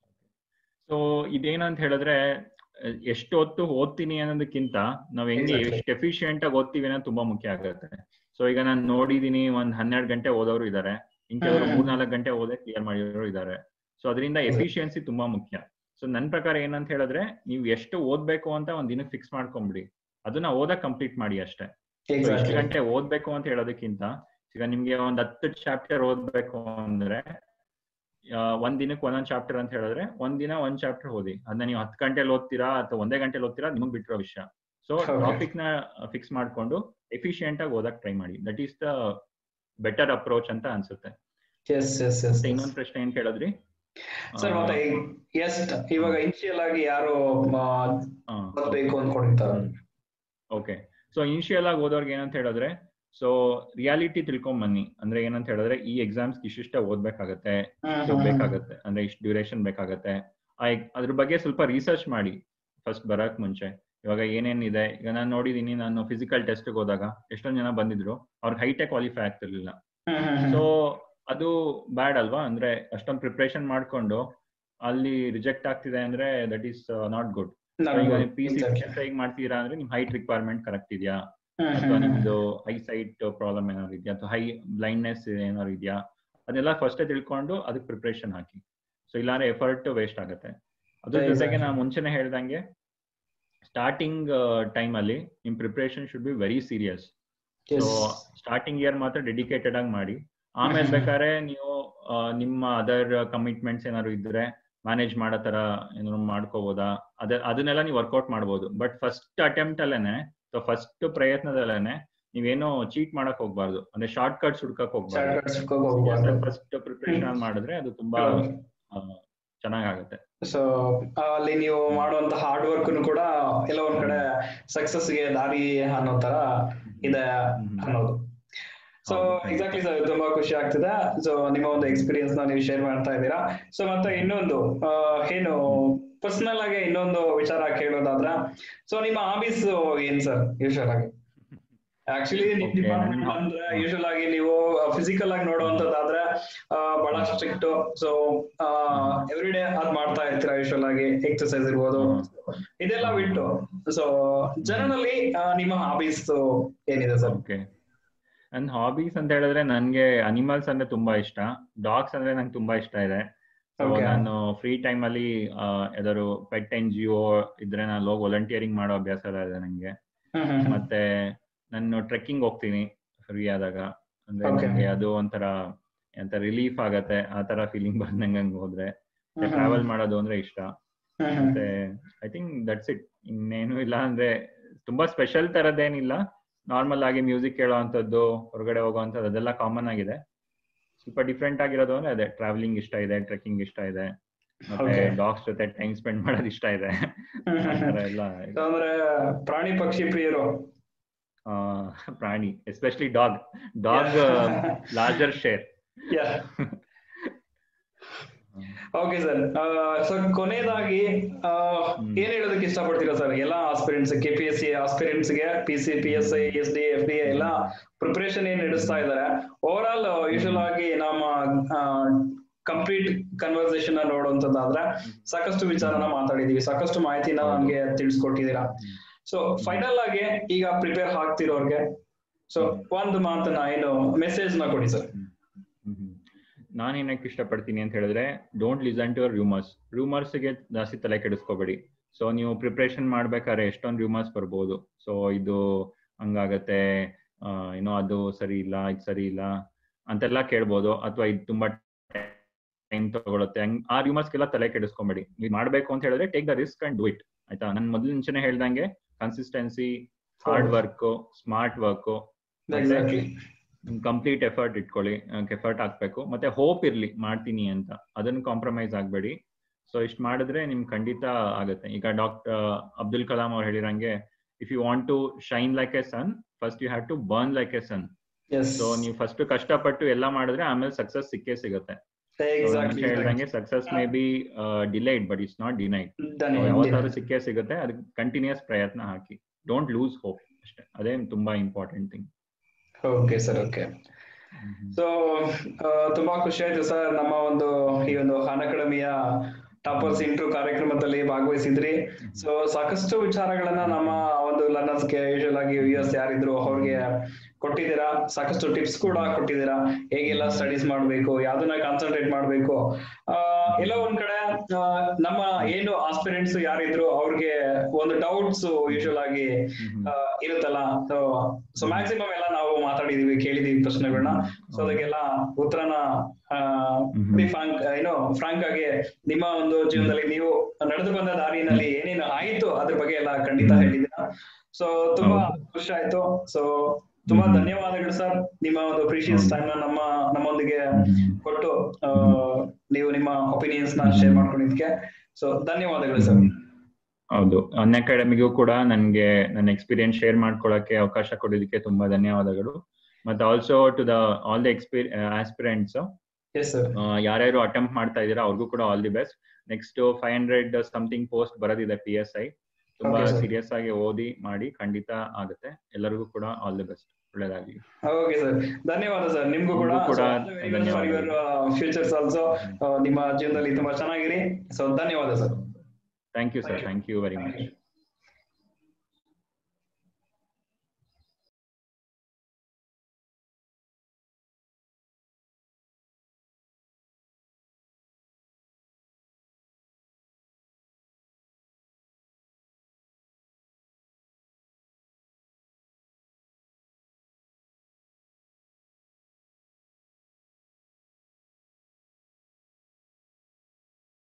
ಸೊ ಇದೇನಂತ ಹೇಳಿದ್ರೆ ಅಹ್, ಎಷ್ಟು ಹೊತ್ತು ಓದ್ತೀನಿ ಅನ್ನೋದಕ್ಕಿಂತ ನಾವ್ ಹೆಂಗೆ Exactly. ಎಷ್ಟು ಎಫಿಷಿಯಂಟ್ ಆಗಿ ಓದ್ತೀವಿ ಅನ್ನೋದು ತುಂಬಾ ಮುಖ್ಯ ಆಗುತ್ತೆ ಸೊ ಈಗ ನಾನು ನೋಡಿದೀನಿ ಒಂದ್ ಹನ್ನೆರಡು ಗಂಟೆ ಓದೋರು ಇದಾರೆ ಇನ್ ಕೆಲವರು ಹ್ಮ್. ಮೂರ್ನಾಲ್ಕು ಗಂಟೆ ಓದೇ ಕ್ಲಿಯರ್ ಮಾಡಿರೋರು ಇದಾರೆ ಸೊ ಅದರಿಂದ ಎಫಿಷಿಯನ್ಸಿ ತುಂಬಾ ಮುಖ್ಯ ಸೊ ನನ್ ಪ್ರಕಾರ ಏನಂತ ಹೇಳಿದ್ರೆ ನೀವು ಎಷ್ಟು ಓದ್ಬೇಕು ಅಂತ ಒಂದ್ ದಿನಕ್ಕೆ ಫಿಕ್ಸ್ ಮಾಡ್ಕೊಂಬಿಡಿ ಅದನ್ನ ಓದಕ್ ಕಂಪ್ಲೀಟ್ ಮಾಡಿ ಅಷ್ಟೇ So, ಇಷ್ಟು ಎಕ್ಸಾಕ್ಟ್ಲಿ ಗಂಟೆ ಓದ್ಬೇಕು ಅಂತ ಹೇಳೋದಕ್ಕಿಂತ ಈಗ ನಿಮ್ಗೆ ಒಂದ್ ಹತ್ತು ಚಾಪ್ಟರ್ ಓದ್ಬೇಕು ಅಂದ್ರೆ ಆ, ಒಂದ್ ದಿನಕ್ಕೆ ಒಂದೊಂದ್ ಚಾಪ್ಟರ್ ಅಂತ ಹೇಳಿದ್ರೆ ಒಂದ್ ದಿನ ಒಂದ್ ಚಾಪ್ಟರ್ ಓದಿ ಅದನ್ನ ನೀವು ಹತ್ತು ಗಂಟೆಲಿ ಓದ್ತೀರಾ ಅಥವಾ ಒಂದೇ ಗಂಟೆಲಿ ಓದ್ತೀರಾ ನಿಮಗ್ ಬಿಟ್ಟಿರೋ ವಿಷಯ ಸೊ Okay. ಟಾಪಿಕ್ ನ ಫಿಕ್ಸ್ ಮಾಡ್ಕೊಂಡು ಎಫಿಷಿಯಂಟ್ ಆಗಿ ಓದಕ್ ಟ್ರೈ ಮಾಡಿ that is the better approach ಅಂತ ಅನ್ಸುತ್ತೆ ಎಸ್ ಎಸ್ ಎಸ್ ಮತ್ತೆ ಇನ್ನೊಂದ್ ಪ್ರಶ್ನೆ ಏನ್ ಕೇಳಿದ್ರಿ ಸರ್ ಮತ್ತೆ ಎಷ್ಟ್ ಇವಾಗ ಇನಿಷಿಯಲ್ ಆಗಿ ಯಾರು ಆ, ಆ, ಓದ್ಬೇಕು ಅನ್ಕೊಂಡಿರ್ತಾರೆ ಓಕೆ ಸೊ ಇನಿಷಿಯಲ್ ಆಗಿ ಓದೋರ್ಗೆ ಏನಂತ ಹೇಳಿದ್ರೆ ಸೊ ರಿಯಾಲಿಟಿ ತಿಳ್ಕೊಂಡ್ ಬನ್ನಿ ಅಂದ್ರೆ ಏನಂತ ಹೇಳಿದ್ರೆ ಈ ಎಕ್ಸಾಮ್ಸ್ ಇಷ್ಟಿಷ್ಟ ಓದ್ಬೇಕಾಗತ್ತೆ ಹ್ಮ್, ಇಷ್ಟು ಹ್ಮ್, ಬೇಕಾಗತ್ತೆ ಅಂದ್ರೆ ಇಷ್ಟು ಡ್ಯೂರೇಷನ್ ಬೇಕಾಗತ್ತೆ ಆ ಎಕ್- ಅದ್ರ ಬಗ್ಗೆ ಸ್ವಲ್ಪ ರಿಸರ್ಚ್ ಮಾಡಿ ಫಸ್ಟ್ ಬರಕ್ ಮುಂಚೆ ಇವಾಗ ಏನೇನಿದೆ ಈಗ ನಾನು ನೋಡಿದೀನಿ ನಾನು ಫಿಸಿಕಲ್ ಟೆಸ್ಟ್ ಹೋದಾಗ ಎಷ್ಟೊಂದ್ ಜನ ಬಂದಿದ್ರು ಅವ್ರಿಗೆ ಹೈಟೆಕ್ ಕ್ವಾಲಿಫೈ ಆಗ್ತಿರ್ಲಿಲ್ಲ ಹ್ಮ್, ಹ್ಮ್, ಹ್ಮ್. ಸೊ ಅದು ಬ್ಯಾಡ್ ಅಲ್ವಾ ಅಂದ್ರೆ ಅಷ್ಟೊಂದು ಪ್ರಿಪ್ರೇಷನ್ ಮಾಡ್ಕೊಂಡು ಅಲ್ಲಿ ರಿಜೆಕ್ಟ್ ಆಗ್ತಿದೆ ಅಂದ್ರೆ ದಟ್ ಈಸ್ ನಾಟ್ ಗುಡ್ ನಾನು ಈಗ ಗೊತ್ತು. P C Exactly. ಈಗ ಮಾಡ್ತೀರಾ ಅಂದ್ರೆ ನಿಮ್ ಹೈಟ್ ರಿಕ್ವೈರ್ಮೆಂಟ್ ಕರೆಕ್ಟ್ ಇದೆಯಾ ಹ್ಮ್, ಹ್ಮ್, ಅಥವಾ ಹ್ಮ್. ನಿಮ್ದು ಐ ಸೈಟ್ ಪ್ರಾಬ್ಲಮ್ ಏನಾದ್ರು ಇದೆಯಾ ಅಥವಾ ಹೈ ಬ್ಲೈಂಡ್ನೆಸ್ ಏನಾದ್ರು ಇದೆಯಾ ಅದೆಲ್ಲ ಫಸ್ಟೇ ತಿಳ್ಕೊಂಡು ಅದಕ್ಕೆ ಪ್ರಿಪ್ರೇಷನ್ ಹಾಕಿ ಸೊ ಇಲ್ಲಾಂದ್ರೆ ಎಫರ್ಟ್ ವೇಸ್ಟ್ ಆಗುತ್ತೆ ಅದ್ರ Exactly. ಜೊತೆಗೆ ನಾ ಮುಂಚೆನೆ ಹೇಳ್ದಂಗೆ ಸ್ಟಾರ್ಟಿಂಗ್ ಟೈಮ್ ಅಲ್ಲಿ ನಿಮ್ preparation should be very serious Yes. So starting year ಮಾತ್ರ ಡೆಡಿಕೇಟೆಡ್ ಆಗಿ ಮಾಡಿ ಆಮೇಲೆ ಹ್ಮ್. ಬೇಕಾದ್ರೆ ನೀವು ಆ, ನಿಮ್ಮ ಅದರ್ ಕಮಿಟ್ಮೆಂಟ್ಸ್ ಏನಾದ್ರು ಇದ್ರೆ ಮ್ಯಾನೇಜ್ ಮಾಡೋ ತರ ಏನಾದ್ರು ಮಾಡ್ಕೋಬೋದಾ ಅದ ಅದನ್ನೆಲ್ಲ ನೀವು ವರ್ಕೌಟ್ ಮಾಡ್ಬೋದು ಬಟ್ ಫಸ್ಟ್ ಅಟೆಂಪ್ಟ್ ಅಲ್ಲೇನೆ ಫಸ್ಟ್ ಪ್ರಯತ್ನದಲ್ಲೇನೆ ನೀವೇನೋ ಚೀಟ್ ಮಾಡಕ್ ಹೋಗ್ಬಾರ್ದು ಅಂದ್ರೆ ಶಾರ್ಟ್ ಕಟ್ಸ್ ಹುಡ್ಕಕ್ ಹೋಗ್ಬಾರ್ದು Shortcuts ಹುಡ್ಕೋಕ್ ಹೋಗ್ಬಾರ್ದು. ಫಸ್ಟ್ ಪ್ರಿಪರೇಷನ್ ಮಾಡಿದ್ರೆ ಅದು ತುಂಬಾ ಚೆನ್ನಾಗಾಗುತ್ತೆ ಸೊ ಅಲ್ಲಿ ನೀವು ಮಾಡುವಂತ ಹಾರ್ಡ್ ವರ್ಕ್ ಕೂಡ ಎಲ್ಲ ಒಂದ್ ಕಡೆ ಸಕ್ಸಸ್ ಗೆ ದಾರಿ ಅನ್ನೋ ತರ ಇದೆ ಅನ್ನೋದು ಸೊ ಹೌದು. ಎಕ್ಸಾಕ್ಟ್ಲಿ ಸರ್ ತುಂಬಾ ಖುಷಿ ಆಗ್ತಿದೆ ಸೊ ನಿಮ್ಮ ಒಂದು ಎಕ್ಸ್ಪೀರಿಯನ್ಸ್ ನ ನೀವು ಶೇರ್ ಮಾಡ್ತಾ ಇದ್ದೀರಾ ಸೊ ಮತ್ತೆ ಇನ್ನೊಂದು ಆ, ಏನು ಪರ್ಸನಲ್ ಆಗಿ ಇನ್ನೊಂದು ವಿಚಾರ ಕೇಳೋದಾದ್ರ ಸೊ ನಿಮ್ಮ ಹಾಬೀಸ್ ಏನ್ ಸರ್ ಯೂಶಲ್ ಆಗಿ ಆಕ್ಚುಲಿ ನಿಮ್ Okay, ಡಿಪಾರ್ಟ್ಮೆಂಟ್ ನನ್ನ- ಅಂದ್ರೆ ಯೂಶಲ್ ಆಗಿ ನೀವು ಫಿಸಿಕಲ್ ಆಗಿ ನೋಡುವಂತದ್ದಾದ್ರೆ ಆ, ಬಹಳ ಸ್ಟ್ರಿಕ್ಟ್ ಸೊ ಎವ್ರಿ ಡೇ ಅದ್ ಮಾಡ್ತಾ ಇರ್ತೀರಾ ಯೂಶಲ್ ಆಗಿ ಎಕ್ಸರ್ಸೈಸ್ ಇರ್ಬೋದು ಇದೆಲ್ಲ ಬಿಟ್ಟು ಸೊ ಜನರಲಿ ನಿಮ್ಮ ಹಾಬೀಸ್ ಏನಿದೆ ಸರ್ ಓಕೆ ನನ್ ಹಾಬೀಸ್ ಅಂತ ಹೇಳಿದ್ರೆ ನನ್ಗೆ ಅನಿಮಲ್ಸ್ ಅಂದ್ರೆ ತುಂಬಾ ಇಷ್ಟ ಡಾಗ್ಸ್ ಅಂದ್ರೆ ನಂಗೆ ತುಂಬಾ ಇಷ್ಟ ಇದೆ ಸೊ Okay. ನಾನು ಫ್ರೀ ಟೈಮ್ ಅಲ್ಲಿ ಯಾವ್ದಾದ್ರು ಪೆಟ್ ಎನ್ ಜಿ ಒ ಇದ್ರೆ ನಾನು ಹೋಗಿ ವಾಲಂಟಿಯರಿಂಗ್ ಮಾಡೋ ಅಭ್ಯಾಸ ಎಲ್ಲ ಇದೆ ನಂಗೆ ಮತ್ತೆ ನಾನು ಟ್ರೆಕ್ಕಿಂಗ್ ಹೋಗ್ತೀನಿ ಫ್ರೀ ಆದಾಗ ಅಂದ್ರೆ Okay. ನಂಗೆ ಅದು ಒಂಥರ ಎಂತ ರಿಲೀಫ್ ಆಗತ್ತೆ ಆ ತರ ಫೀಲಿಂಗ್ ಬಂದಂಗೆ ಹಂಗ್ ಹೋದ್ರೆ ಟ್ರಾವೆಲ್ ಮಾಡೋದು ಅಂದ್ರೆ ಇಷ್ಟ ಮತ್ತೆ ಐ ಥಿಂಕ್ ದಟ್ಸ್ ಇಟ್ ಇನ್ನೇನು ಇಲ್ಲ ಅಂದ್ರೆ ತುಂಬಾ ಸ್ಪೆಷಲ್ ತರದೇನಿಲ್ಲ ನಾರ್ಮಲ್ ಆಗಿ ಮ್ಯೂಸಿಕ್ ಕೇಳೋವಂಥದ್ದು ಹೊರಗಡೆ ಹೋಗೋವಂಥದ್ದು ಅದೆಲ್ಲ ಕಾಮನ್ ಆಗಿದೆ ಸ್ವಲ್ಪ ಡಿಫ್ರೆಂಟ್ ಆಗಿರೋದು ಅಂದ್ರೆ ಅದೇ ಟ್ರಾವೆಲಿಂಗ್ ಇಷ್ಟ ಇದೆ ಟ್ರೆಕ್ಕಿಂಗ್ ಇಷ್ಟ ಇದೆ ಮತ್ತೆ Okay. ಡಾಗ್ಸ್ ಜೊತೆ ಟೈಮ್ ಸ್ಪೆಂಡ್ ಮಾಡೋದು ಇಷ್ಟ ಇದೆ ಆ ಥರ ಎಲ್ಲ ಇದೆ. ಅಂದ್ರೆ ಪ್ರಾಣಿ ಪಕ್ಷಿ ಪ್ರಿಯರು ಆ, ಪ್ರಾಣಿ especially dog dog larger share okay sir so ಕೊನೆಯದಾಗಿ ಆ, ಹ್ಮ್. ಏನ್ ಹೇಳೋದಕ್ಕೆ ಇಷ್ಟಪಡ್ತೀರಾ ಸರ್ ಎಲ್ಲಾ aspirants K P S C aspirants ಗೆ P C P S I S D F D ಎಲ್ಲ ಪ್ರಿಪರೇಷನ್ ಏನ್ ನಡೆಸ್ತಾ ಇದ್ದಾರೆ ಓವರ್ ಆಲ್ ಯೂಶಲ್ ಆಗಿ ನಮ್ಮ ಕಂಪ್ಲೀಟ್ ಕನ್ವರ್ಸೇಷನ್ ನೋಡುವಂತದ್ದಾದ್ರೆ ಸಾಕಷ್ಟು ವಿಚಾರನ ಮಾತಾಡಿದೀವಿ ಸಾಕಷ್ಟು ಮಾಹಿತಿನ ಹೌದು. ನಮ್ಗೆ ತಿಳಿಸ್ಕೊಟ್ಟಿದ್ದೀರಾ ಸೊ ಫೈನಲ್ ಆಗಿ ಈಗ ಪ್ರಿಪೇರ್ ಆಗ್ತಿರೋರ್ಗೆ ಸೊ ಒಂದು ಮಾತನ್ನ ಏನು ಮೆಸೇಜ್ ನ ಕೊಡಿ ಸರ್ ನಾನು ಏನಕ್ಕೆ ಇಷ್ಟಪಡ್ತೀನಿ ಅಂತ ಹೇಳಿದ್ರೆ don't listen to your rumours rumours ಗೆ ಜಾಸ್ತಿ ತಲೆ ಕೆಡಿಸ್ಕೋಬೇಡಿ ಸೊ ನೀವು ಪ್ರಿಪ್ರೇಷನ್ ಮಾಡ್ಬೇಕಾದ್ರೆ ಎಷ್ಟೊಂದು ರೂಮರ್ಸ್ ಬರ್ಬೋದು ಸೊ ಇದು ಹಂಗಾಗತ್ತೆ ಆ, ಏನೋ ಅದು ಸರಿ ಇಲ್ಲ ಇದು ಸರಿ ಇಲ್ಲ ಅಂತೆಲ್ಲ ಕೇಳ್ಬೋದು ಅಥವಾ ಇದು ತುಂಬಾ ಟೈಮ್ ತಗೊಳುತ್ತೆ ಹಂಗ್ ಆ ರೂಮರ್ಸ್ಗೆಲ್ಲ ತಲೆ ಕೆಡಿಸ್ಕೊಂಬೇಡಿ ನೀವು ಮಾಡ್ಬೇಕು ಅಂತ ಹೇಳಿದ್ರೆ take the risk and do it ಆಯ್ತಾ ನಾನು ಮೊದಲು ಮುಂಚೆನೆ ಹೇಳ್ದಂಗೆ consistency hard work smart work exactly complete effort ಇಟ್ಕೊಳ್ಳಿ ಎಫರ್ಟ್ ಹಾಕ್ಬೇಕು ಮತ್ತೆ ಹೋಪ್ ಇರ್ಲಿ ಮಾಡ್ತೀನಿ ಅಂತ ಅದನ್ನ ಕಾಂಪ್ರಮೈಸ್ ಆಗ್ಬೇಡಿ ಸೊ ಇಷ್ಟು ಮಾಡಿದ್ರೆ ನಿಮ್ ಖಂಡಿತ ಆಗುತ್ತೆ ಈಗ ಡಾಕ್ಟರ್ ಅಬ್ದುಲ್ ಕಲಾಂ ಅವ್ರು ಹೇಳಿರಂಗೆ if you want to shine like a sun first you have to burn like a sun yes so ನೀವು ಫಸ್ಟ್ ಕಷ್ಟಪಟ್ಟು ಎಲ್ಲ ಮಾಡಿದ್ರೆ ಆಮೇಲೆ ಸಕ್ಸಸ್ ಸಿಕ್ಕೇ ಸಿಗುತ್ತೆ So, ಎಕ್ಸಾಕ್ಟ್ಲಿ ಮುಂಚೆ ಹೇಳ್ದಂಗೆ success may be delayed but it's not denied ಯಾವತ್ತಾದ್ರೂ ಸಿಕ್ಕೇ ಸಿಗುತ್ತೆ ಅದಕ್ಕೆ ಕಂಟಿನ್ಯೂಸ್ ಪ್ರಯತ್ನ ಹಾಕಿ ಡೋಂಟ್ ಲೂಸ್ ಹೋಪ್ ಅಷ್ಟೇ ಅದೇ ತುಂಬಾ important thing okay sir okay so ತುಂಬಾ ಖುಷಿ ಆಯ್ತು ಸರ್ ನಮ್ಮ ಒಂದು ಈ ಒಂದು ಖಾನ್ ಅಕಾಡೆಮಿಯ ಟಾಪರ್ಸ್ ಇಂಟ್ರೂ ಕಾರ್ಯಕ್ರಮದಲ್ಲಿ ಭಾಗವಹಿಸಿದ್ರಿ ಸೊ ಸಾಕಷ್ಟು ವಿಚಾರಗಳನ್ನ ನಮ್ಮ ಒಂದು ಲರ್ನರ್ಸ್ ಗೆ ಯೂಶಲ್ ಆಗಿ ಯು ಎಸ್ ಯಾರಿದ್ರು ಅವ್ರಿಗೆ ಕೊಟ್ಟಿದ್ದೀರಾ ಸಾಕಷ್ಟು ಟಿಪ್ಸ್ ಕೂಡ ಕೊಟ್ಟಿದ್ದೀರಾ ಹೇಗೆಲ್ಲ ಸ್ಟಡೀಸ್ ಮಾಡ್ಬೇಕು ಯಾವ್ದನ್ನ ಕಾನ್ಸಂಟ್ರೇಟ್ ಮಾಡ್ಬೇಕು ಆ, ಎಲ್ಲೋ ಒಂದ್ ಕಡೆ ಆ, ನಮ್ಮ ಏನು ಆಸ್ಪಿರೆಂಟ್ಸ್ ಯಾರಿದ್ರು ಅವ್ರಿಗೆ ಒಂದು ಡೌಟ್ಸ್ ಯೂಶಲ್ ಆಗಿ ಆ, ಇರುತ್ತಲ್ಲ ಸೊ ಸೊ ಮ್ಯಾಕ್ಸಿಮಮ್ ಎಲ್ಲ ನಾವು ಮಾತಾಡಿದೀವಿ ಕೇಳಿದೀವಿ ಪ್ರಶ್ನೆಗಳನ್ನ ಸೊ ಅದಕ್ಕೆಲ್ಲ ಉತ್ತರನ ಫ್ರಾಂಕ್ ಏನೋ ಫ್ರಾಂಕ್ ಆಗಿ ನಿಮ್ಮ ಒಂದು ಜೀವನದಲ್ಲಿ ನೀವು ನಡೆದು ಬಂದ ದಾರಿನಲ್ಲಿ ಏನೇನು ಆಯಿತು ಅದ್ರ ಬಗ್ಗೆ ಎಲ್ಲ ಖಂಡಿತ ಹೇಳಿದ್ದೀರಾ ಸೊ ತುಂಬಾ ಖುಷಿ ಆಯ್ತು ಸೊ ತುಂಬಾ ಹ್ಮ್. ಧನ್ಯವಾದಗಳು ಸರ್ ನಿಮ್ಮ ಒಂದು ಪ್ರೀಶಿಯಸ್ ಟೈಮ್ ನ ನಮ್ಮ ನಮ್ಮೊಂದಿಗೆ ಕೊಟ್ಟು ಆ, ನೀವು ನಿಮ್ಮ ಒಪಿನಿಯನ್ಸ್ ನ ಶೇರ್ ಮಾಡ್ಕೊಂಡಿದ್ದಕ್ಕೆ ಸೊ ಧನ್ಯವಾದಗಳು ಸರ್ ಹೌದು ಅನ್ ಅಕಾಡೆಮಿಗೂ ಕೂಡ ನನ್ಗೆ ನನ್ನ ಎಕ್ಸ್ಪೀರಿಯನ್ಸ್ ಶೇರ್ ಮಾಡ್ಕೊಳಕ್ಕೆ ಅವಕಾಶ ಕೊಡೋದಕ್ಕೆ ತುಂಬಾ ಧನ್ಯವಾದಗಳು ಮತ್ತೆ also to the all the ಎಕ್ಸ್ಪೀರಿ ಆಸ್ಪಿರೆಂಟ್ಸ್ ಎಸ್ ಸರ್ ಯಾರ್ಯಾರು ಅಟೆಂಪ್ಟ್ ಮಾಡ್ತಾ ಇದ್ದೀರಾ ಅವ್ರಿಗೂ ಕೂಡ all the best next five hundred something post ಬರೋದಿದೆ ಪಿ ಎಸ್ ಐ ತುಂಬಾ Okay, sir. ಸೀರಿಯಸ್ ಆಗಿ ಓದಿ ಮಾಡಿ ಖಂಡಿತ ಆಗುತ್ತೆ ಎಲ್ಲರಿಗೂ ಕೂಡ ಆಲ್ ದಿ ಬೆಸ್ಟ್ ಒಳ್ಳೇದಾಗ್ಲಿ ಓಕೆ ಸರ್ ಧನ್ಯವಾದ ಸರ್ ನಿಮ್ಗೂ ಕೂಡ ನಿಮ್ಗೂ ಕೂಡ ಯುವರ್ ಫ್ಯೂಚರ್ಸ್ ಆಲ್ಸೋ ನಿಮ್ಮ ಜೀವನದಲ್ಲಿ ತುಂಬಾ ಚೆನ್ನಾಗಿರಿ ಸೊ ಧನ್ಯವಾದ sir thank you sir Thank you. Thank you very Thank much you.